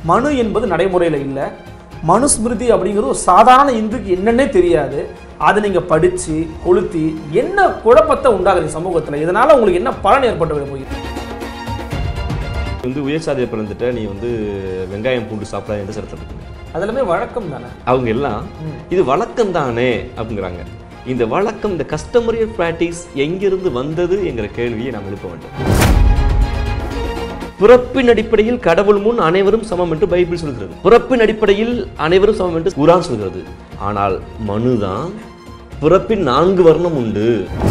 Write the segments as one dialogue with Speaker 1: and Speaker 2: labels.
Speaker 1: மனு என்பது நடைமுறையில் இல்லை மனுஸ்மிருதி அப்படிங்கிறது ஒரு சாதாரண இந்துக்கு என்னன்னே தெரியாது அதை நீங்கள் படித்து கொளுத்தி என்ன குழப்பத்தை உண்டாகுது சமூகத்தில் இதனால் உங்களுக்கு என்ன பலன் ஏற்பட்டு விட போகுது
Speaker 2: வந்து உயர் சாதியை பிறந்துட்ட நீ வந்து வெங்காயம் பூண்டு சாப்பிடாத எந்த சரத்தில் இருக்குங்க
Speaker 1: அதெல்லாமே வழக்கம் தானே
Speaker 2: அவங்க எல்லாம் இது வழக்கம் தானே அப்படிங்கிறாங்க இந்த வழக்கம் இந்த கஸ்டமரியல் ப்ராக்டிஸ் எங்கிருந்து வந்தது என்கிற கேள்வியை நாம் எழுப்ப வேண்டும் பிறப்பின் அடிப்படையில் கடவுள் முன் அனைவரும் சமம் என்று பைபிள் சொல்கிறது பிறப்பின் அடிப்படையில் அனைவரும் சமம் என்று குரான் சொல்கிறது ஆனால் மனுதான் பிறப்பின் நான்கு வர்ணம் உண்டு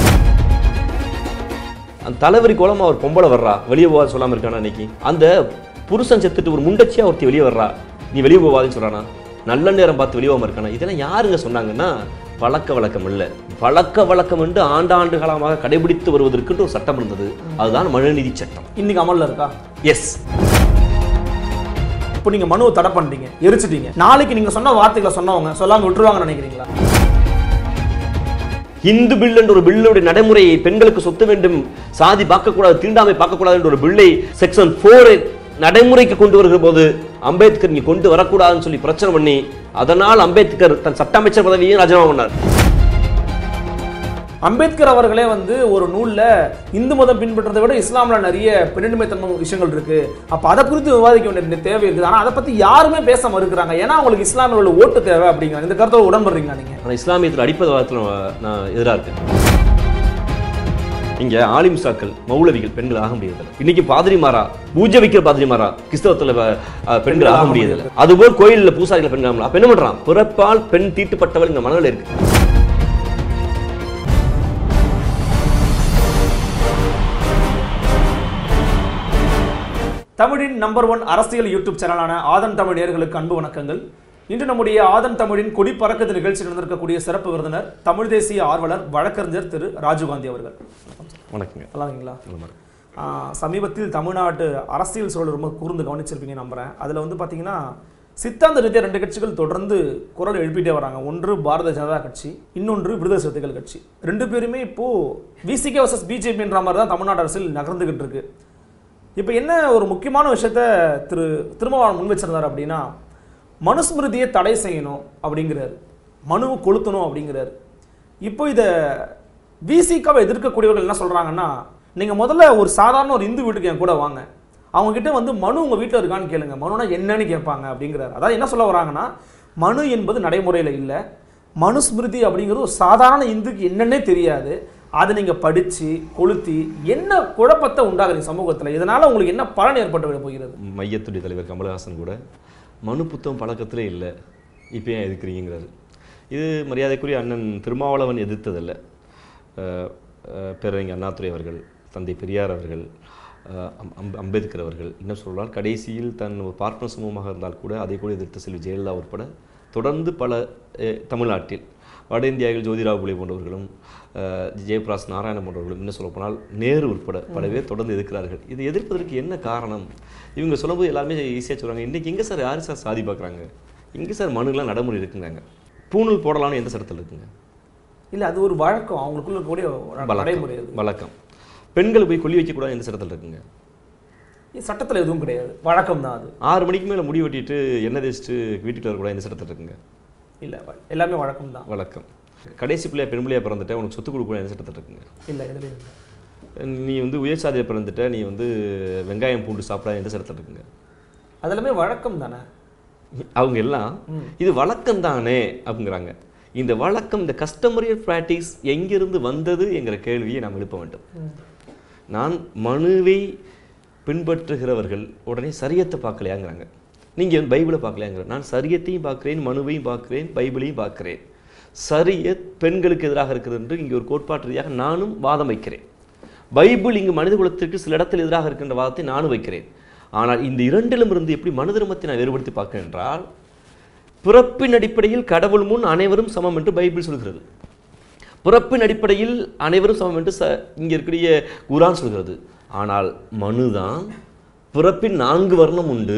Speaker 2: அந்த தலைவரி கோலமா ஒரு பொம்பளை வர்றா வெளியே போகாது சொல்லாம இருக்கானா இன்னைக்கு அந்த புருஷன் செத்துட்டு ஒரு முண்டச்சியா ஒருத்தி வெளியே வர்றா நீ வெளியே போவாதுன்னு சொல்றானா நல்ல நேரம் பார்த்து வெளியே போகாம இருக்கானா இதெல்லாம் யாருங்க சொன்னாங்கன்னா பழக்க வழக்கம் இல்லை பழக்க வழக்கம் என்று ஆண்டாண்டு காலமாக கடைபிடித்து வருவதற்கு ஒரு சட்டம் இருந்தது அதுதான் மனுநீதி சட்டம்
Speaker 1: இன்னைக்கு அமல்ல இருக்கா
Speaker 2: எஸ்
Speaker 1: இப்போ நீங்கள் மனுவை தடை பண்ணிட்டீங்க எரிச்சிட்டீங்க நாளைக்கு நீங்கள் சொன்ன வார்த்தைகளை சொன்னவங்க சொல்லாமல் விட்டுருவாங்கன்னு நினைக்கிறீங்களா
Speaker 2: இந்து பில் என்ற ஒரு பில்லுடைய நடைமுறையை பெண்களுக்கு சொத்து வேண்டும் சாதி பார்க்கக்கூடாது தீண்டாமை பார்க்கக்கூடாது என்ற ஒரு பில்லை செக்ஷன் ஃபோர் நடைமுறைக்கு கொண்டு வருகிற போது அம்பேத்கர் இங்க கொண்டு வரக்கூடாதுன்னு சொல்லி பிரச்சனை பண்ணி அதனால் அம்பேத்கர் தன் சட்ட அமைச்சர் பதவியை ராஜினாமா பண்ணார்
Speaker 1: அம்பேத்கர் அவர்களே வந்து ஒரு நூல்ல இந்து மதம் பின்பற்றதை விட இஸ்லாம்ல நிறைய பெண்ணின்மைத்தன்மை விஷயங்கள் இருக்கு அப்ப அதை குறித்து விவாதிக்க வேண்டிய தேவை இருக்குது ஆனா அதை பத்தி யாருமே பேச மறுக்கிறாங்க ஏன்னா அவங்களுக்கு இஸ்லாமியர்களோட ஓட்டு தேவை அப்படிங்கிறாங்க இந்த கருத்தோட உடன்படுறீங்களா நீங்க
Speaker 2: ஆனால் இஸ்லாமியத்தில் அடிப்பதத்தில் நான் எதிராக இருக்கேன் இங்க ஆலிம்சாக்கள் மௌலவிகள் பெண்கள் ஆக முடியதில்லை இன்னைக்கு பாதிரிமாரா பூஜை வைக்கிற பாதிரிமாரா கிறிஸ்தவத்துல அஹ், பெண்கள் ஆக முடியதில்லை அதுபோல் கோயில்ல பூசாரிகள் பெண்கள் ஆக முடியல. அப்ப என்ன பண்றான் பிறப்பால் பெண் தீட்டுப்பட்டவள் இந்த மனதில் இருக்கு
Speaker 1: தமிழின் நம்பர் ஒன் அரசியல் யூடியூப் சேனலான ஆதன் தமிழ் நேயர்களுக்கு அன்பு வணக்கங்கள் இன்று நம்முடைய ஆதன் தமிழின் கொடி பறக்கத்து நிகழ்ச்சியில் நடந்திருக்கக்கூடிய சிறப்பு விருந்தினர் தமிழ் தேசிய ஆர்வலர் வழக்கறிஞர் திரு ராஜீவ்காந்தி அவர்கள்
Speaker 2: வணக்கங்க
Speaker 1: நல்லா இருக்கீங்களா
Speaker 2: நல்ல மாதிரி.
Speaker 1: ஆஹ் சமீபத்தில் தமிழ்நாட்டு அரசியல் சூழல் ரொம்ப கூர்ந்து கவனிச்சிருப்பீங்க நம்புறேன் அதில் வந்து பார்த்தீங்கன்னா சித்தாந்த ரீதியாக ரெண்டு கட்சிகள் தொடர்ந்து குரல் எழுப்பிட்டே வராங்க ஒன்று பாரதிய ஜனதா கட்சி இன்னொன்று விடுதலை சிறுத்தைகள் கட்சி ரெண்டு பேருமே இப்போ விசிகே வர்சஸ் பிஜேபின்ற மாதிரி தான் தமிழ்நாடு அரசியல் நகர்ந்துகிட்டு இருக்கு இப்போ என்ன ஒரு முக்கியமான விஷயத்த திரு திருமாவளவன் முன் வச்சிருந்தார் அப்படின்னா மனுஸ்மிருதியை தடை செய்யணும் அப்படிங்கிறாரு மனுவை கொளுத்தணும் அப்படிங்கிறாரு இப்போ இதை விசிகாவை எதிர்க்கக்கூடியவர்கள் என்ன சொல்றாங்கன்னா நீங்க முதல்ல ஒரு சாதாரண ஒரு இந்து வீட்டுக்கு என் கூட வாங்க அவங்க கிட்ட வந்து மனு உங்க வீட்டில் இருக்கான்னு கேளுங்க மனுனா என்னன்னு கேட்பாங்க அப்படிங்கிறாரு அதாவது என்ன சொல்ல வராங்கன்னா மனு என்பது நடைமுறையில் இல்லை மனுஸ்மிருதி அப்படிங்கிறது ஒரு சாதாரண இந்துக்கு என்னன்னே தெரியாது அதை நீங்க படிச்சு கொளுத்தி என்ன குழப்பத்தை உண்டாகுது சமூகத்தில் இதனால உங்களுக்கு என்ன பலன் ஏற்பட்டு விட போகிறது
Speaker 2: மையத்துடைய தலைவர் கமலஹாசன் கூட மனு புத்தகம் பழக்கத்திலே இல்லை இப்போ ஏன் எதிர்க்கிறீங்கிறாரு இது மரியாதைக்குரிய அண்ணன் திருமாவளவன் எதிர்த்ததல்ல அஹ், அஹ், பேரறிஞர் அண்ணாதுரை அவர்கள் தந்தை பெரியார் அவர்கள் அஹ், அம்- அம்- அம்பேத்கர் அவர்கள் என்ன சொல்லலாம் கடைசியில் தன் ஒரு பார்ப்பன சமூகமாக இருந்தால் கூட அதை கூட எதிர்த்த செல்வி ஜெயலலிதா உட்பட தொடர்ந்து பல அஹ், தமிழ்நாட்டில் வட இந்தியாவில் ஜோதிராவ் புலே போன்றவர்களும் அஹ், ஜெயபிரகாஷ் நாராயணன் போன்றவர்களும் என்ன சொல்ல போனால் நேரு உட்பட பல பேர் தொடர்ந்து எதிர்க்கிறார்கள் இது எதிர்ப்பதற்கு என்ன காரணம் இவங்க சொல்லும்போது எல்லாருமே ஈஸியாக சொல்கிறாங்க இன்றைக்கி எங்கே சார் யார் சார் சாதி பார்க்குறாங்க எங்கே சார் மனுலாம் நடைமுறை இருக்குங்கிறாங்க பூணூல் போடலாம்னு எந்த சட்டத்தில் இருக்குங்க
Speaker 1: இல்லை அது ஒரு வழக்கம் அவங்களுக்குள்ள இருக்கக்கூடிய ஒரு நடைமுறை அது
Speaker 2: வழக்கம் பெண்கள் போய் கொல்லி வைக்கக்கூடாது எந்த சட்டத்தில் இருக்குங்க
Speaker 1: சட்டத்தில் எதுவும் கிடையாது வழக்கம் தான் அது
Speaker 2: ஆறு மணிக்கு மேலே முடி வெட்டிட்டு எண்ணெய் தேய்ச்சிட்டு வீட்டுக்கு வரக்கூடாது எந்த சட்டத்தில் இருக்குங்க
Speaker 1: இல்லை எல்லாமே வழக்கம் தான்
Speaker 2: வழக்கம் கடைசி பிள்ளையா பெண் பிள்ளையா பிறந்துட்டேன் உனக்கு சொத்து கொடுக்கூடாது எந்த சட்டத்தில் இருக்குங்க
Speaker 1: இல்லை எதுலையும் இல்லை
Speaker 2: நீ வந்து உயர் சாதியை பிறந்துட்ட நீ வந்து வெங்காயம் பூண்டு சாப்பிடாத எந்த சட்டத்தில் இருக்குங்க
Speaker 1: அதெல்லாமே வழக்கம் தானே
Speaker 2: அவங்க எல்லாம் இது வழக்கம் தானே அப்படிங்கிறாங்க இந்த வழக்கம் இந்த கஸ்டமரியல் ப்ராக்டிஸ் எங்கிருந்து வந்தது என்கிற கேள்வியை நாம் எழுப்ப வேண்டும் நான் மனுவை பின்பற்றுகிறவர்கள் உடனே சரியத்தை பார்க்கலையாங்கிறாங்க நீங்கள் வந்து பைபிளை பார்க்கலையாங்கிற நான் சரியத்தையும் பார்க்கிறேன் மனுவையும் பார்க்கிறேன் பைபிளையும் பார்க்கிறேன் சரியத் பெண்களுக்கு எதிராக இருக்கிறது என்று இங்கே ஒரு கோட்பாட்டு ரீதியாக நானும் வாதம் வைக்கிறேன் பைபிள் இங்கு மனித குலத்திற்கு சில இடத்தில் எதிராக இருக்கின்ற வாதத்தை நானும் வைக்கிறேன் ஆனால் இந்த இரண்டிலும் இருந்து எப்படி மனு தர்மத்தை நான் வேறுபடுத்தி பார்க்கிறேன் என்றால் பிறப்பின் அடிப்படையில் கடவுள் முன் அனைவரும் சமம் என்று பைபிள் சொல்கிறது பிறப்பின் அடிப்படையில் அனைவரும் சமம் என்று ச இங்கே இருக்கக்கூடிய குரான் சொல்கிறது ஆனால் மனுதான் பிறப்பின் நான்கு வர்ணம் உண்டு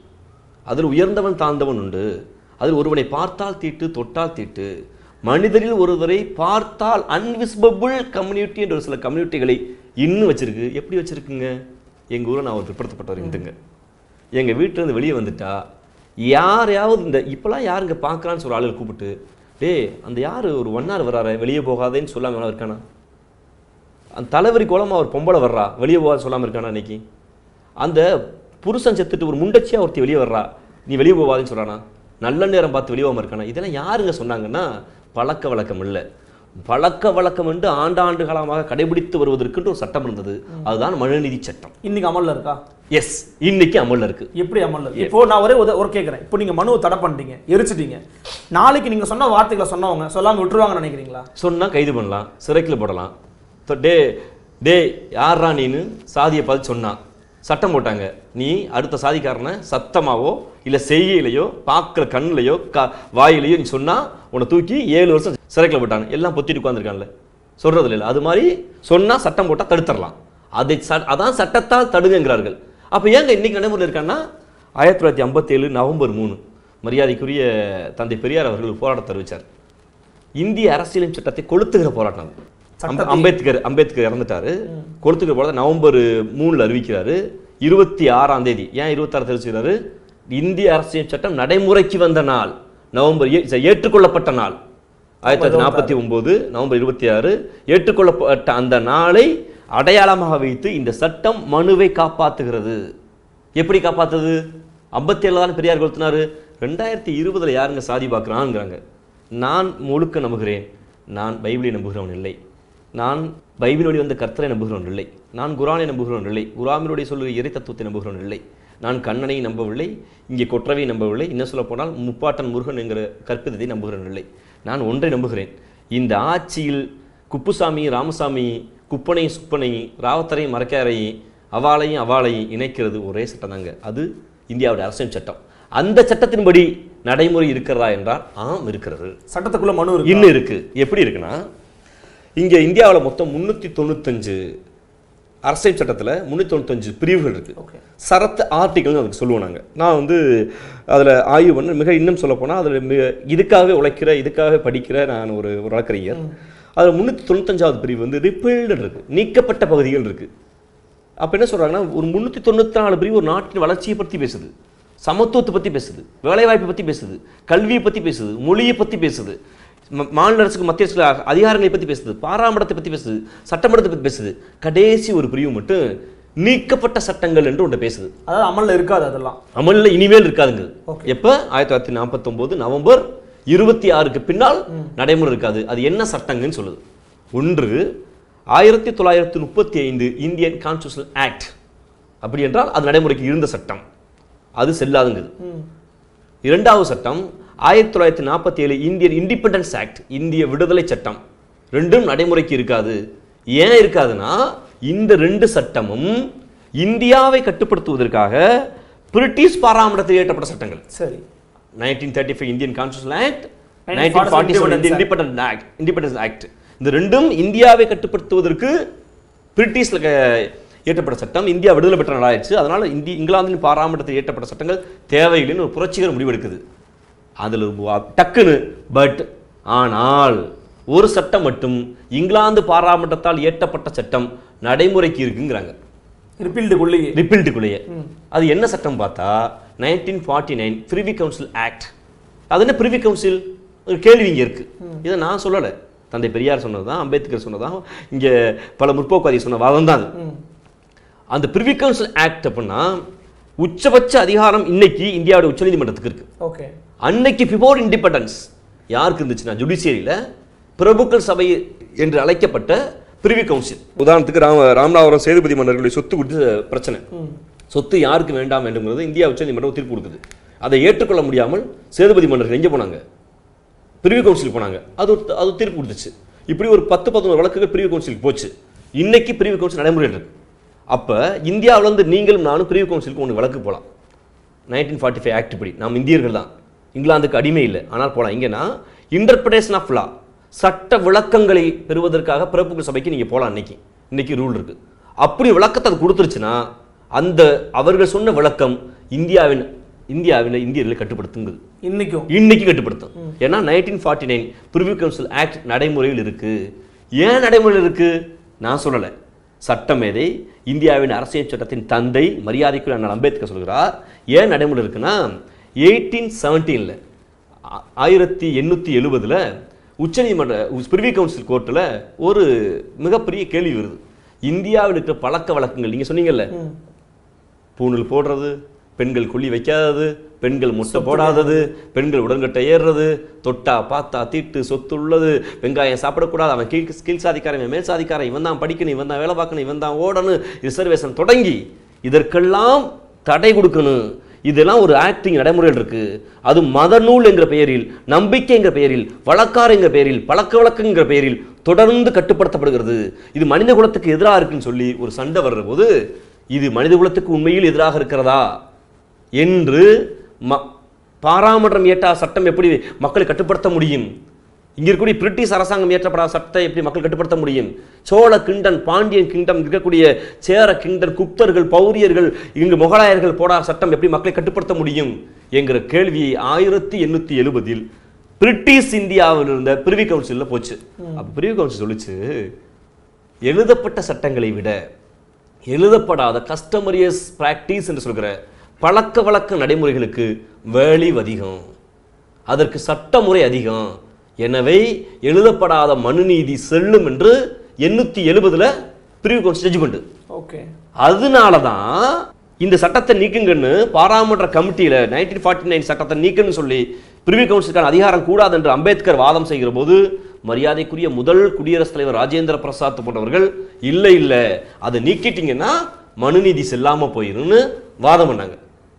Speaker 2: அதில் உயர்ந்தவன் தாழ்ந்தவன் உண்டு அதில் ஒருவனை பார்த்தால் தீட்டு தொட்டால் தீட்டு மனிதரில் ஒருவரை பார்த்தால் அன்விசிபபிள் கம்யூனிட்டி என்ற ஒரு சில கம்யூனிட்டிகளை இன்னும் வச்சிருக்கு எப்படி வச்சிருக்குங்க எங்க ஊரில் நான் ஒரு பிற்படுத்தப்பட்டவர் இந்துங்க எங்கள் வீட்டிலேருந்து வெளியே வந்துட்டா யாரையாவது இந்த இப்போலாம் யாருங்க பார்க்கலான்னு சொல்ற ஆளுகள் கூப்பிட்டு டேய் அந்த யார் ஒரு ஒன்னார் வராரு வெளியே போகாதேன்னு சொல்லாமல் இருக்கானா அந்த தலைவரி கோலமா ஒரு பொம்பளை வர்றா வெளியே போகாத சொல்லாமல் இருக்கானா இன்னைக்கு அந்த புருஷன் செத்துட்டு ஒரு முண்டச்சியா ஒருத்தி வெளியே வர்றா நீ வெளியே போகாதேன்னு சொல்றானா நல்ல நேரம் பார்த்து வெளியே போகாம இருக்கானா இதெல்லாம் யாருங்க சொன்னாங்கன்னா பழக்க வழக்கம் இல்லை பழக்க வழக்கம் என்று ஆண்டாண்டு காலமாக கடைபிடித்து வருவதற்குன்ற ஒரு சட்டம் இருந்தது அதுதான் மனுநீதி சட்டம்
Speaker 1: இன்னைக்கு அமல்ல இருக்கா
Speaker 2: எஸ் இன்னைக்கு அமல்ல இருக்கு
Speaker 1: எப்படி அமல்ல இருக்கு? இப்போ நான் ஒரே ஒரு- ஒரு கேட்குறேன் இப்போ நீங்க மனுவை தடை பண்ணிட்டீங்க எரிச்சிட்டீங்க நாளைக்கு நீங்க சொன்ன வார்த்தைகளை சொன்னவங்க சொல்லாம விட்டுருவாங்கன்னு நினைக்கிறீங்களா
Speaker 2: சொன்னா கைது பண்ணலாம் சிறைக்குள்ள போடலாம் தொ- டே டே யாரா நீன்னு சாதியை பார்த்து சொன்னான் சட்டம் போட்டாங்க நீ அடுத்த சாதிக்காரனை சத்தமாவோ இல்லை செய்கையிலையோ பார்க்குற கண்ணுலையோ க வாயிலையோ நீ சொன்னா உன்னை தூக்கி ஏழு வருஷம் சிறைக்குள்ள போட்டாங்க எல்லாம் பொத்திட்டு உட்காந்துருக்கான்ல சொல்றது இல்லை அது மாதிரி சொன்னா சட்டம் போட்டால் தடுத்துடலாம் அதை ச அதான் சட்டத்தால் தடுங்கிறார்கள் அப்போ ஏங்க இன்னைக்கு நடைமுறையில் இருக்கான்னா ஆயிரத்தி தொள்ளாயிரத்தி ஐம்பத்தேழு நவம்பர் மூணு மரியாதைக்குரிய தந்தை பெரியார் அவர்கள் போராட்டம் தெரிவித்தார் இந்திய அரசியலமைப்பு சட்டத்தை கொளுத்துகிற போராட்டம் அது. அம்ப- அம்பேத்கர் அம்பேத்கர் இறந்துட்டாரு கொளுத்துகிற போராட்டம் நவம்பர் மூணுல அறிவிக்கிறாரு இருபத்தி ஆறாம் தேதி ஏன் இருபத்தாறு தெரிவிச்சுக்கிறாரு இந்திய அரசியல் சட்டம் நடைமுறைக்கு வந்த நாள் நவம்பர் ஏ- ச- ஏற்றுக்கொள்ளப்பட்ட நாள் ஆயிரத்தி தொள்ளாயிரத்தி நாற்பத்தி ஒன்பது நவம்பர் இருபத்தி ஆறு ஏற்றுக்கொள்ளப்பட்ட அந்த நாளை அடையாளமாக வைத்து இந்த சட்டம் மனுவை காப்பாத்துகிறது எப்படி காப்பாத்துது ஐம்பத்தி ஏழு தான் பெரியார் கொளுத்தினாரு ரெண்டாயிரத்தி இருபதுல யாருங்க சாதி பார்க்குறாங்கிறாங்க நான் முழுக்க நம்புகிறேன் நான் பைபிளை நம்புகிறவன் இல்லை நான் பைபிள் வழி வந்த கர்த்தரை நம்புகிறவன் இல்லை நான் குரானை நம்புகிறவன் இல்லை குராமினுடைய சொல்லுகிற இறை தத்துவத்தை நம்புகிறவன் இல்லை நான் கண்ணனை நம்பவில்லை இங்கே கொற்றவை நம்பவில்லை இன்னும் சொல்ல போனால் முப்பாட்டன் முருகன் என்கிற கற்பிதத்தை நம்புகிறவன் இல்லை நான் ஒன்றை நம்புகிறேன் இந்த ஆட்சியில் குப்புசாமி ராமசாமி குப்பனை சுப்பனை ராவத்தரை மரக்காரை அவாளையும் அவாளையும் இணைக்கிறது ஒரே சட்டம் தாங்க அது இந்தியாவுடைய அரசியல் சட்டம் அந்த சட்டத்தின்படி நடைமுறை இருக்கிறதா என்றால் ஆம் இருக்கிறது
Speaker 1: சட்டத்துக்குள்ள மனு இருக்கு
Speaker 2: இன்னும் இருக்கு எப்படி இருக்குன்னா இங்க இந்தியாவில் மொத்தம் முன்னூத்தி தொண்ணூத்தஞ்சு அரசியல் சட்டத்துல முன்னூத்தி தொண்ணூத்தஞ்சு பிரிவுகள் இருக்கு
Speaker 1: ஓகே
Speaker 2: சரத்து ஆர்டிகல்னு அதுக்கு சொல்லுவோம் நாங்க நான் வந்து அதுல ஆய்வு பண்ண மிக இன்னும் சொல்ல போனா அதுல மிக இதுக்காகவே உழைக்கிற இதுக்காகவே படிக்கிற நான் ஒரு ஒரு வழக்கறிஞர் அதுல முன்னூத்தி தொண்ணூத்தஞ்சாவது பிரிவு வந்து ரிப்பீல்டு இருக்கு நீக்கப்பட்ட பகுதிகள் இருக்கு அப்ப என்ன சொல்றாங்கன்னா ஒரு முன்னூத்தி தொண்ணூத்தி நாலு பிரிவு ஒரு நாட்டின் வளர்ச்சியை பத்தி பேசுது சமத்துவத்தை பத்தி பேசுது வேலைவாய்ப்பை பத்தி பேசுது கல்வியை பத்தி பேசுது மொழியை பத்தி பேசுது ம- மாநில அரசுக்கு மத்திய அரசுக்கு அ- அதிகாரங்களை பத்தி பேசுது பாராமடத்தை பத்தி பேசுது சட்டமன்றத்தை பத்தி பேசுது கடைசி ஒரு பிரிவு மட்டும் நீக்கப்பட்ட சட்டங்கள் என்று ஒன்று பேசுது
Speaker 1: அதாவது அமல்ல இருக்காது அதெல்லாம்
Speaker 2: அமல்ல இனிமேல் இருக்காதுங்க
Speaker 1: Okay.
Speaker 2: எப்ப ஆயிரத்தி தொள்ளாயிரத்தி நாற்பத்தொன்பது நவம்பர் இருபத்தி ஆறுக்கு பின்னால் நடைமுறை இருக்காது அது என்ன சட்டங்கன்னு சொல்லுது ஒன்று ஆயிரத்தி தொள்ளாயிரத்தி முப்பத்தி ஐந்து இந்தியன் கான்ஸ்டியூஷனல் ஆக்ட் அப்படி என்றால் அது நடைமுறைக்கு இருந்த சட்டம் அது செல்லாதுங்குது
Speaker 1: ம்.
Speaker 2: இரண்டாவது சட்டம் ஆயிரத்தி தொள்ளாயிரத்தி நாற்பத்தி ஏழு இந்தியன் இண்டிபெண்டன்ஸ் ஆக்ட் இந்திய விடுதலை சட்டம் ரெண்டும் நடைமுறைக்கு இருக்காது ஏன் இருக்காதுன்னா இந்த ரெண்டு சட்டமும் இந்தியாவை கட்டுப்படுத்துவதற்காக பிரிட்டிஷ் பாராமண்டத்தில் இயற்றப்பட்ட சட்டங்கள்
Speaker 1: சரி
Speaker 2: nineteen thirty five Indian constitution act
Speaker 1: 1947
Speaker 2: nineteen forty seven
Speaker 1: Independence
Speaker 2: independence act independence act இந்த ரெண்டும் இந்தியாவை கட்டுப்படுத்துவதற்கு பிரிட்டிஷ்ல க- இயற்றப்பட்ட சட்டம் இந்தியா விடுதலை பெற்ற நாடாயிடுச்சு அதனால இந்தி இங்கிலாந்தின் பாராமண்டத்தில் இயற்றப்பட்ட சட்டங்கள் தேவையில்லைன்னு ஒரு புரட்சிகர முடிவெடுக்குது அதில் டக்குன்னு பட் ஆனால் ஒரு சட்டம் மட்டும் இங்கிலாந்து பாராமண்டத்தால் இயற்றப்பட்ட சட்டம் நடைமுறைக்கு இருக்குங்கிறாங்க
Speaker 1: ரிப்பீல்டுக்குள்ளேயே
Speaker 2: ரிப்பில்டுக்குள்ளேயே அது என்ன சட்டம் பார்த்தா nineteen forty nine privy council act அது என்ன பிரிவி கவுன்சில் ஒரு கேள்வி இங்கே இருக்கு இதை நான் சொல்லலை தந்தை பெரியார் சொன்னதுதான் அம்பேத்கர் சொன்னதான் இங்கே பல முற்போக்குவாதி சொன்ன வாதம் தான் அது
Speaker 1: ம்.
Speaker 2: அந்த பிரிவி கவுன்சில் ஆக்ட் அப்படின்னா உச்சபட்ச அதிகாரம் இன்னைக்கு இந்தியாவுடைய உச்சநீதிமன்றத்துக்கு இருக்கு
Speaker 1: ஓகே
Speaker 2: அன்னைக்கு பிஃபோர் இண்டிபெண்டன்ஸ் யாருக்கு இருந்துச்சுன்னா ஜுடிஷியரியில் பிரபுக்கள் சபை என்று அழைக்கப்பட்ட பிரிவி கவுன்சில் உதாரணத்துக்கு ராம ராமநாதபுரம் சேதுபதி மன்னர்களுடைய சொத்து குறித்த பிரச்சனை சொத்து யாருக்கு வேண்டாம் வேண்டும்ங்கிறது இந்தியா உச்சநீதிமன்றம் தீர்ப்பு கொடுக்குது அதை ஏற்றுக்கொள்ள முடியாமல் சேதுபதி மன்னர்கள் எங்கே போனாங்க பிரிவு கவுன்சிலுக்கு போனாங்க அது ஒரு- அது தீர்ப்பு கொடுத்துச்சு இப்படி ஒரு பத்து பதினோரு வழக்குகள் பிரிவு கவுன்சிலுக்கு போச்சு இன்னைக்கு பிரிவு கவுன்சில் நடைமுறையில் இருக்கு அப்போ இந்தியாவுல இருந்து நீங்களும் நானும் பிரிவு கவுன்சிலுக்கு ஒன்று வழக்கு போகலாம் நைன்டீன் ஃபார்ட்டி ஃபைவ் ஆக்ட் படி நாம் இந்தியர்கள் தான் இங்கிலாந்துக்கு அடிமை இல்லை ஆனால் போகலாம் இங்கன்னா இன்டர்பிரேஷன் ஆஃப் லா சட்ட விளக்கங்களை பெறுவதற்காக பிறப்புகள் சபைக்கு நீங்கள் போகலாம் இன்னைக்கு இன்னைக்கு ரூல் இருக்கு அப்படி விளக்கத்தை அது கொடுத்துருச்சுன்னா அந்த அவர்கள் சொன்ன விளக்கம் இந்தியாவின் இந்தியாவின் இந்தியர்களை கட்டுப்படுத்துங்குது
Speaker 1: இன்னைக்கும்
Speaker 2: இன்னைக்கு கட்டுப்படுத்தும் ஏன்னா nineteen forty nine privy council act நடைமுறையில் இருக்கு ஏன் நடைமுறையில் இருக்கு நான் சொல்லலை சட்டமேதை இந்தியாவின் அரசியல் சட்டத்தின் தந்தை மரியாதைக்குரிய அண்ணல் அம்பேத்கர் சொல்கிறார் ஏன் நடைமுறை இருக்குன்னா எயிட்டீன் செவன்டீனில் ஆயிரத்தி எண்ணூற்றி எழுபதில் உச்சநீதிமன்ற பிரிவி கவுன்சில் கோர்ட்டில் ஒரு மிகப்பெரிய கேள்வி வருது இந்தியாவில் இருக்கிற பழக்க வழக்கங்கள் நீங்கள் சொன்னீங்கல்ல பூணூல் போடுறது பெண்கள் கொல்லி வைக்காதது பெண்கள் முட்டை போடாதது பெண்கள் உடன்கட்டை ஏறுறது தொட்டா பார்த்தா தீட்டு சொத்து உள்ளது வெங்காயம் சாப்பிடக்கூடாது அவன் கீழ் கீழ் சாதிக்காரன் இவன் மேல் சாதிக்காரன் இவன் தான் படிக்கணும் இவன் தான் வேலை பார்க்கணும் இவன் தான் ஓடணும் ரிசர்வேஷன் தொடங்கி இதற்கெல்லாம் தடை கொடுக்கணும் இதெல்லாம் ஒரு ஆக்டிங் நடைமுறையில் இருக்கு அது மதநூல் என்கிற பெயரில் நம்பிக்கை என்கிற பெயரில் வழக்காறு என்கிற பெயரில் பழக்க வழக்கங்கிற பெயரில் தொடர்ந்து கட்டுப்படுத்தப்படுகிறது இது மனித குலத்துக்கு எதிராக இருக்குன்னு சொல்லி ஒரு சண்டை வர்ற போது இது மனித குலத்துக்கு உண்மையில் எதிராக இருக்கிறதா என்று ம பாராமன்றம் இயற்றா சட்டம் எப்படி மக்களை கட்டுப்படுத்த முடியும் இங்க இருக்கக்கூடிய பிரிட்டிஷ் அரசாங்கம் இயற்றப்படாத சட்டத்தை எப்படி மக்கள் கட்டுப்படுத்த முடியும் சோழ கிண்டன் பாண்டியன் கிங்டம் இருக்கக்கூடிய சேர கிண்டன் குப்தர்கள் பௌரியர்கள் இங்கு முகலாயர்கள் போடாத சட்டம் எப்படி மக்களை கட்டுப்படுத்த முடியும் என்கிற கேள்வியை ஆயிரத்தி எண்ணூத்தி எழுபதில் பிரிட்டிஷ் இந்தியாவில் இருந்த பிரிவி கவுன்சிலில் போச்சு அப்ப பிரிவி கவுன்சில் சொல்லுச்சு எழுதப்பட்ட சட்டங்களை விட எழுதப்படாத கஸ்டமரியஸ் பிராக்டிஸ் என்று சொல்கிற பழக்க வழக்க நடைமுறைகளுக்கு வேலிவ் அதிகம் அதற்கு சட்டமுறை அதிகம் எனவே எழுதப்படாத மனுநீதி செல்லும் என்று எண்ணூத்தி எழுபதுல பிரிவு கவுன்சில் ஜட்ஜ்மெண்ட்
Speaker 1: ஓகே
Speaker 2: அதனால தான் இந்த சட்டத்தை நீக்குங்கன்னு பாராளுமன்ற கமிட்டியில நைன்டீன் ஃபார்ட்டி நைன் சட்டத்தை நீக்குன்னு சொல்லி பிரிவி கவுன்சிலுக்கான அதிகாரம் கூடாது என்று அம்பேத்கர் வாதம் செய்கிற போது மரியாதைக்குரிய முதல் குடியரசுத் தலைவர் ராஜேந்திர பிரசாத் போன்றவர்கள் இல்லை இல்லை அதை நீக்கிட்டீங்கன்னா மனுநீதி செல்லாம போயிரும்னு வாதம் பண்ணாங்க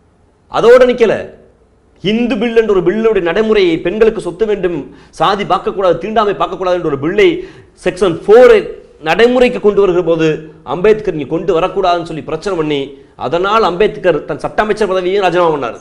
Speaker 2: அதோட நிக்கல இந்து பில் என்ற ஒரு பில்லுடைய நடைமுறையை பெண்களுக்கு சொத்து வேண்டும் சாதி பார்க்கக்கூடாது தீண்டாமை பார்க்கக்கூடாது என்ற ஒரு பில்லை செக்ஷன் ஃபோரை நடைமுறைக்கு கொண்டு வருகிற போது அம்பேத்கர் இங்க கொண்டு வரக்கூடாதுன்னு சொல்லி பிரச்சனை பண்ணி அதனால் அம்பேத்கர் தன் சட்ட அமைச்சர் பதவியையும் ராஜினாமா பண்ணார்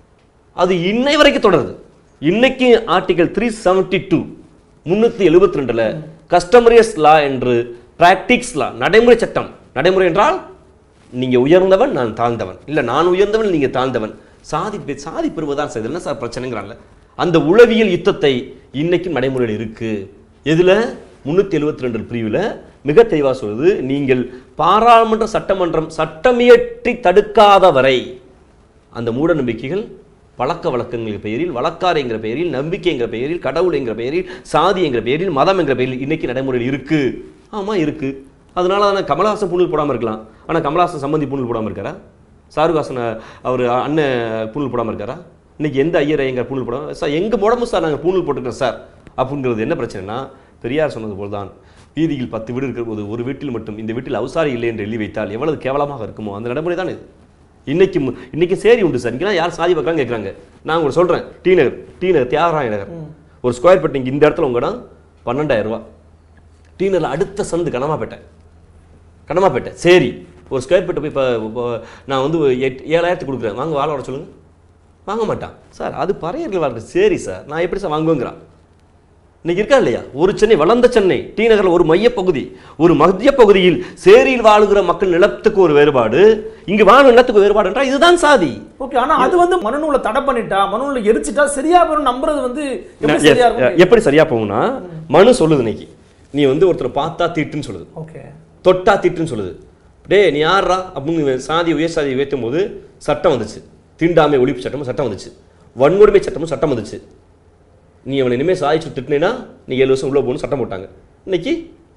Speaker 2: அது இன்னை வரைக்கும் தொடருது இன்னைக்கு ஆர்டிகல் த்ரீ செவன்டி டூ முன்னூற்றி எழுபத்தி ரெண்டில் கஸ்டமரியஸ் லா என்று பிராக்டிக்ஸ் லா நடைமுறை சட்டம் நடைமுறை என்றால் நீங்க உயர்ந்தவன் நான் தாழ்ந்தவன் இல்ல நான் உயர்ந்தவன் நீங்க தாழ்ந்தவன் சாதி பெ- சாதி பெறுவதான் சார் இது என்ன சார் பிரச்சனைங்கிறான்ல அந்த உளவியல் யுத்தத்தை இன்னைக்கும் நடைமுறையில் இருக்கு எதுல முன்னூத்தி எழுபத்தி ரெண்டு பிரிவுல மிக தெளிவா சொல்லுது நீங்கள் பாராளுமன்ற சட்டமன்றம் சட்டமியற்றி தடுக்காத வரை அந்த மூட நம்பிக்கைகள் பழக்க வழக்கங்கள் பெயரில் வழக்காறு என்கிற பெயரில் நம்பிக்கை என்கிற பெயரில் கடவுள் என்கிற பெயரில் சாதி என்கிற பெயரில் மதம் என்கிற பெயரில் இன்னைக்கு நடைமுறையில் இருக்கு ஆமா இருக்கு அதனால தானே கமலஹாசன் பூணூல் போடாம இருக்கலாம் ஆனா கமலஹாசன் சம்பந்தி பூணூல் போடாம இருக்காரா சாருகாசன் அவர் அண்ணன் பூணூல் போடாம இருக்காரா இன்னைக்கு எந்த ஐயர் எங்க பூணூல் போடாம சார் எங்க போடாம சார் நாங்க பூணூல் போட்டுக்கிறோம் சார் அப்படிங்கிறது என்ன பிரச்சனைனா பெரியார் சொன்னது போல்தான் வீதியில் பத்து வீடு இருக்கிற போது ஒரு வீட்டில் மட்டும் இந்த வீட்டில் அவுசாரி இல்லை என்று எழுதி வைத்தால் எவ்வளவு கேவலமாக இருக்குமோ அந்த நடைமுறை தான் இது இன்னைக்கு மு- இன்னைக்கு சேரி உண்டு சார் இங்கெல்லாம் யார் சாதி பார்க்கறாங்க கேட்குறாங்க நான் உங்களுக்கு சொல்கிறேன் டி நகர் டி நகர் தியாகராய நகர் ஒரு ஸ்கொயர் ஃபீட் இங்கே இந்த இடத்துல உங்க இடம் பன்னெண்டாயிரம் ரூபா டி நகரில் அடுத்த சந்து கனமாப்பேட்டை கனமாப்பேட்டை சரி ஒரு ஸ்கொயர் ஃபீட்டை போய் இப்போ இப்போ நான் வந்து எட் ஏழாயிரத்துக்கு கொடுக்குறேன் வாங்க வாழ வர சொல்லுங்க வாங்க மாட்டான் சார் அது பறையர்கள் வாழ்க்கை சரி சார் நான் எப்படி சார் வாங்குவேங்கிறான் இன்னைக்கு இருக்கா இல்லையா ஒரு சென்னை வளர்ந்த சென்னை டி நகரில் ஒரு மையப்பகுதி ஒரு மத்திய பகுதியில் சேரியில் வாழுகிற மக்கள் நிலத்துக்கு ஒரு வேறுபாடு இங்கு வாழும் நிலத்துக்கு வேறுபாடு என்றால் இதுதான் சாதி
Speaker 1: ஓகே ஆனா அது வந்து மனுநூலை தடை பண்ணிட்டா மனுநூலை எரிச்சிட்டா சரியா வரும் நம்புறது வந்து எப்படி
Speaker 2: Yes,
Speaker 1: சரியா இருக்கும்
Speaker 2: எப்படி சரியா போகும்னா மனு சொல்லுது இன்னைக்கு நீ வந்து ஒருத்தரை பார்த்தா தீட்டுன்னு சொல்லுது
Speaker 1: ஓகே
Speaker 2: தொட்டா தீட்டுன்னு சொல்லுது டேய் நீ யாரா அப்படின்னு சாதி உயர் சாதி உயர்த்தும் போது சட்டம் வந்துச்சு தீண்டாமை ஒழிப்பு சட்டமும் சட்டம் வந்துச்சு வன்கொடுமை சட்டமும் சட்டம் வந்துச்சு நீ அவனை இனிமேல் சாதிச்சு திட்டினா நீ ஏழு வருஷம் உள்ள போகணும் சட்டம் போட்டாங்க இன்னைக்கு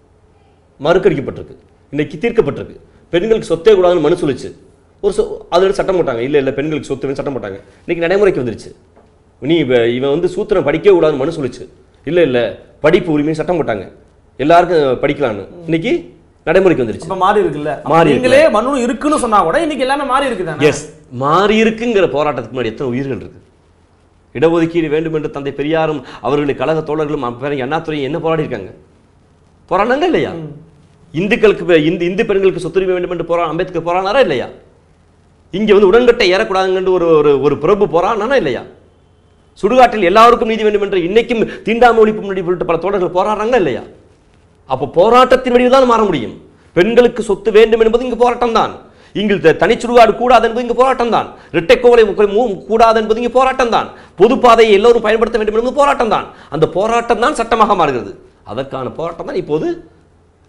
Speaker 2: மறுக்கடிக்கப்பட்டிருக்கு இன்னைக்கு தீர்க்கப்பட்டிருக்கு பெண்களுக்கு சொத்தே கூடாதுன்னு மனு சொல்லுச்சு ஒரு சொ அதில் சட்டம் போட்டாங்க இல்லை இல்லை பெண்களுக்கு சொத்து வேணும் சட்டம் போட்டாங்க இன்னைக்கு நடைமுறைக்கு வந்துருச்சு நீ இவ- இவன் வந்து சூத்திரம் படிக்கவே கூடாதுன்னு மனு சொல்லுச்சு இல்லை இல்லை படிப்பு உரிமை சட்டம் போட்டாங்க எல்லாருக்கும் படிக்கலான்னு இன்னைக்கு நடைமுறைக்கு வந்துருச்சு
Speaker 1: இப்ப மாறி இருக்குல்ல அப்ப
Speaker 2: மாறி
Speaker 1: நீங்களே மனு இருக்குன்னு சொன்னா கூட இன்னைக்கு எல்லாமே மாறி இருக்குதானே
Speaker 2: எஸ் மாறி இருக்குங்கிற போராட்டத்துக்கு முன்னாடி எத்தனை உயிர்கள் இருக்கு இடஒதுக்கீடு வேண்டும் என்று தந்தை பெரியாரும் அவர்களுடைய கழக தோழர்களும் அப்ப அண்ணாதுரையும் என்ன போராடி இருக்காங்க போராடினாங்க இல்லையா இந்துக்களுக்கு பெ- இந்து இந்து பெண்களுக்கு சொத்துரிமை வேண்டும் என்று போரா அம்பேத்கர் போராடினாரா இல்லையா இங்க வந்து உடன்கட்டை ஏறக்கூடாதுன்னு ஒரு ஒரு ஒரு பிரபு போராடினானா இல்லையா சுடுகாட்டில் எல்லாருக்கும் நீதி வேண்டும் என்று இன்னைக்கும் தீண்டாமை ஒழிப்பு முன்னாடி சொல்லிட்டு பல தோழர்கள் போராடுறாங்களா இல்லையா அப்போ போராட்டத்தின் வழியில் தான் மாற முடியும் பெண்களுக்கு சொத்து வேண்டும் என்பது இங்கு போராட்டம் தான் இங்கு த- தனிச்சுடுகாடு கூடாது என்பது இங்கு போராட்டம் தான் இரட்டைக்கோவலை முக்க- மூ- கூடாது என்பது இங்கு போராட்டம் தான் பொதுப்பாதையை எல்லோரும் பயன்படுத்த வேண்டும் என்பது போராட்டம் தான் அந்த போராட்டம் தான் சட்டமாக மாறுகிறது அதற்கான போராட்டம் தான் இப்போது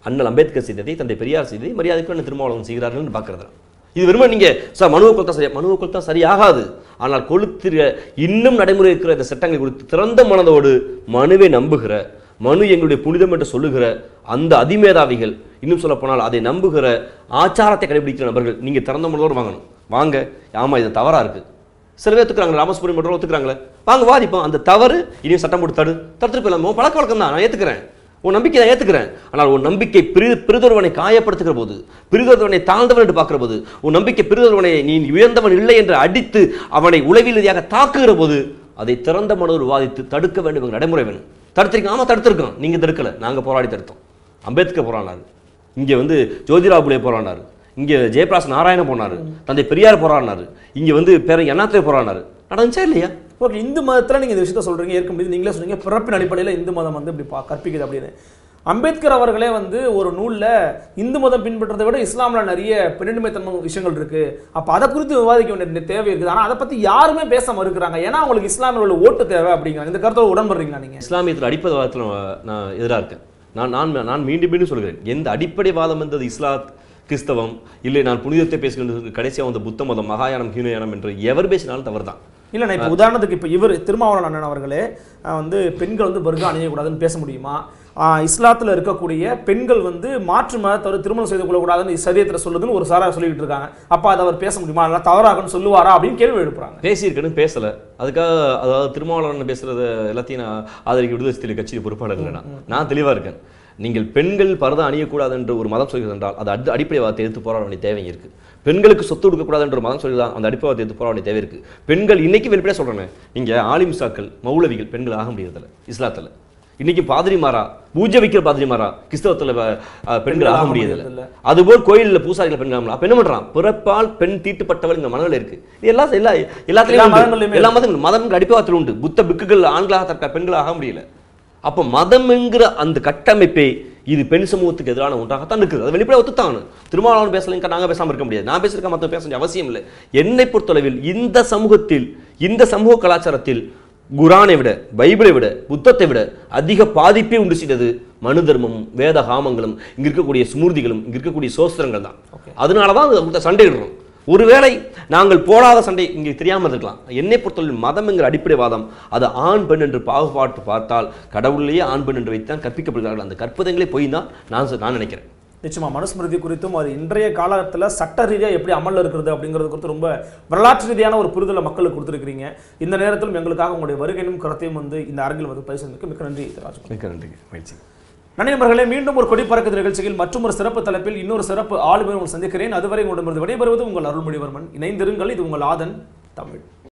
Speaker 2: அண்ணல் அம்பேத்கர் செய்ததை தந்தை பெரியார் செய்ததை மரியாதைக்கு அண்ணன் திருமாவளவன் செய்கிறார்கள் பார்க்கறது இது வெறுமை நீங்க சார் மனுவை கொளுத்தா சரி மனுவை கொளுத்தா சரியாகாது ஆனால் கொளுத்திர இன்னும் நடைமுறை இருக்கிற இந்த சட்டங்கள் குறித்து திறந்த மனதோடு மனுவை நம்புகிற மனு எங்களுடைய புனிதம் என்று சொல்லுகிற அந்த அதிமேதாவிகள் இன்னும் சொல்ல போனால் அதை நம்புகிற ஆச்சாரத்தை கடைபிடிக்கிற நபர்கள் நீங்க திறந்த மனதோடு வாங்கணும் வாங்க ஆமா இது தவறா இருக்கு சில பேர் ஒத்துக்கிறாங்க ராமசுப்ரமணியம் மட்டும் ஒத்துக்கிறாங்களே வாங்க வாதிப்போம் அந்த தவறு இனியும் சட்டம் போட்டு தடு தடுத்துட்டு போயிடலாம் உன் பழக்க வழக்கம் தான் நான் ஏத்துக்கிறேன் உன் நம்பிக்கை நான் ஏத்துக்கிறேன் ஆனால் உன் நம்பிக்கை பிரி பிரிதொருவனை காயப்படுத்துகிற போது பிரிதொருவனை தாழ்ந்தவன் என்று பார்க்கிற போது உன் நம்பிக்கை பிரிதொருவனை நீ உயர்ந்தவன் இல்லை என்று அடித்து அவனை உளவியல் ரீதியாக தாக்குகிற போது அதை திறந்த மனோர் வாதித்து தடுக்க வேண்டும் என்கிற நடைமுறை வேணும் தடுத்திருக்கோம் ஆமா தடுத்திருக்கோம் நீங்க தடுக்கல நாங்க போராடி தடுத்தோம் அம்பேத்கர் போராடினாரு இங்க வந்து ஜோதிராவ் புலே போராடினாரு இங்க ஜெயபிரகாஷ் நாராயணன் போனாரு தந்தை பெரியார் போராடினாரு இங்க வந்து பேர அண்ணாத்திரை போராடினாரு நடந்துச்சா இல்லையா
Speaker 1: ஓகே இந்து மதத்துல நீங்க இந்த விஷயத்த சொல்றீங்க ஏற்க முடியுது நீங்களே சொன்னீங்க பிறப்பின் அடிப்படையில் இந்து மதம் வந்து இப்படி பா- கற்பிக்குது அப்படின்னு அம்பேத்கர் அவர்களே வந்து ஒரு நூல்ல இந்து மதம் பின்பற்றதை விட இஸ்லாம்ல நிறைய பெண்ணின்மைத்தன்மை விஷயங்கள் இருக்கு அப்ப அதை குறித்து விவாதிக்க வேண்டிய தேவை இருக்குது ஆனா அதை பத்தி யாருமே பேச மறுக்கிறாங்க ஏன்னா அவங்களுக்கு இஸ்லாமியர்கள் ஓட்டு தேவை அப்படிங்கிறாங்க இந்த கருத்தோட உடன்படுறீங்களா நீங்க
Speaker 2: இஸ்லாமியத்தில் அடிப்படைவாதத்தில் நான் எதிராக இருக்கேன் நான் நான் நான் மீண்டும் மீண்டும் சொல்கிறேன் எந்த அடிப்படைவாதம் என்றது இஸ்லாத் கிறிஸ்தவம் இல்லை நான் புனிதத்தை பேசுகின்றது கடைசியாக வந்த புத்த மதம் மகாயானம் ஹீனயானம் என்று எவர் பேசினாலும் தவறுதான்
Speaker 1: இல்லைண்ணா இப்போ உதாரணத்துக்கு இப்போ இவர் திருமாவளவன் அண்ணன் அவர்களே அஹ், வந்து பெண்கள் வந்து பர்கா அணியக்கூடாதுன்னு பேச முடியுமா இஸ்லாத்தில் இருக்கக்கூடிய பெண்கள் வந்து மாற்று மதத்தவர் திருமணம் செய்து கொள்ளக்கூடாதுன்னு சரியத்தில் சொல்லுதுன்னு ஒரு சாரா சொல்லிட்டு இருக்காங்க அப்போ அதை அவர் பேச முடியுமா அதெல்லாம் தவறாகன்னு சொல்லுவாரா அப்படின்னு கேள்வி எழுப்புறாங்க
Speaker 2: பேசியிருக்கேன்னு பேசல அதுக்காக அதாவது திருமாவளவன் பேசுறது எல்லாத்தையும் நான் ஆதரிக்க விடுதலை சிறுத்தை கட்சி பொறுப்பாளர் இல்லை நான். நான் தெளிவாக இருக்கேன் நீங்கள் பெண்கள் பரதம் அணியக்கூடாது என்று ஒரு மதம் சொல்கிறது என்றால் அது அடி அடிப்படைவாதத்தை எடுத்து போராட வேண்டிய தேவை இருக்கு பெண்களுக்கு சொத்து கொடுக்கக்கூடாது என்ற ஒரு மதம் சொல்லி அந்த அடிப்படைவாதத்தை எடுத்து போராட வேண்டிய தேவை இருக்கு பெண்கள் இன்னைக்கு வெளிப்படையாக சொல்றேன் நீங்க ஆலிம்சாக்கள் மௌலவிகள் பெண்கள் ஆக முடியறதில்ல இஸ்லாத்துல இன்னைக்கு பாதிரிமாரா பூஜை வைக்கிற பாதிரிமாரா கிறிஸ்தவத்துல அஹ், பெண்கள் ஆக முடியறதில்ல அதுபோல் கோயில்ல பூசாரிகள் பெண்கள் ஆகலாம். அப்ப என்ன பண்றான் பிறப்பால் பெண் தீட்டுப்பட்டவள் இந்த மனதில் இருக்கு இது எல்லா எல்லா எல்லாத்துலயும்
Speaker 1: எல்லா
Speaker 2: உண்டு.
Speaker 1: மதங்கள்லயுமே
Speaker 2: எல்லா மதங்களும் மதம் அடிப்பவாத்தில் உண்டு புத்த பிக்குகள் ஆண்களாக தற்க பெண்கள் ஆக முடியல அப்ப மதம் என்கிற அந்த கட்டமைப்பை இது பெண் சமூகத்துக்கு எதிரான ஒன்றாகத்தான் இருக்குது அது வெளிப்படையாக ஒத்துத்தான் திருமாவளவன் பேசலைங்க நாங்க பேசாம இருக்க முடியாது நான் பேசிருக்க மற்ற பேச வேண்டிய அவசியம் இல்லை என்னை பொறுத்தளவில் இந்த சமூகத்தில் இந்த சமூக கலாச்சாரத்தில் குரானை விட பைபிளை விட புத்தத்தை விட அதிக பாதிப்பை உண்டு செய்தது மனு தர்மமும் வேத காமங்களும் இங்க இருக்கக்கூடிய ஸ்மூர்திகளும் இங்க இருக்கக்கூடிய சோஸ்திரங்கள் தான் அதனால தான் அது சண்டையிடுறோம் ஒருவேளை நாங்கள் போடாத சண்டை இங்கே தெரியாமல் இருக்கலாம் என்னை பொறுத்தவரை மதம் என்கிற அடிப்படை வாதம் அது ஆண் பெண் என்று பாகுபாட்டு பார்த்தால் கடவுளிலேயே ஆண் பெண் என்று வைத்தான் கற்பிக்கப்படுகிறார்கள் அந்த கற்பதங்களே போய் தான் நான் சொ- நான் நினைக்கிறேன்
Speaker 1: நிச்சயமா மனுஸ்மிருதி குறித்தும் அது இன்றைய காலகட்டத்தில் சட்ட ரீதியாக எப்படி அமல்ல இருக்கிறது அப்படிங்கிறது குறித்து ரொம்ப வரலாற்று ரீதியான ஒரு புரிதலை மக்களுக்கு கொடுத்துருக்கீங்க இந்த நேரத்திலும் எங்களுக்காக உங்களுடைய வருகையும் கருத்தையும் வந்து இந்த அரங்கில் வந்து பரிசீலிக்க மிக்க நன்றி ராஜ்குமார்
Speaker 2: மிக்க நன்றி மகிழ்ச்சி
Speaker 1: நன்றி நண்பர்களே மீண்டும் ஒரு கொடி பறக்குது நிகழ்ச்சியில் மற்றும் ஒரு சிறப்பு தலைப்பில் இன்னொரு சிறப்பு ஆளுமை உங்கள் சந்திக்கிறேன் அதுவரை உங்களிடமிருந்து விடைபெறுவது உங்கள் அருள்மொழிவர்மன் இணைந்திருங்கள் இது உங்கள் ஆதன் தமிழ்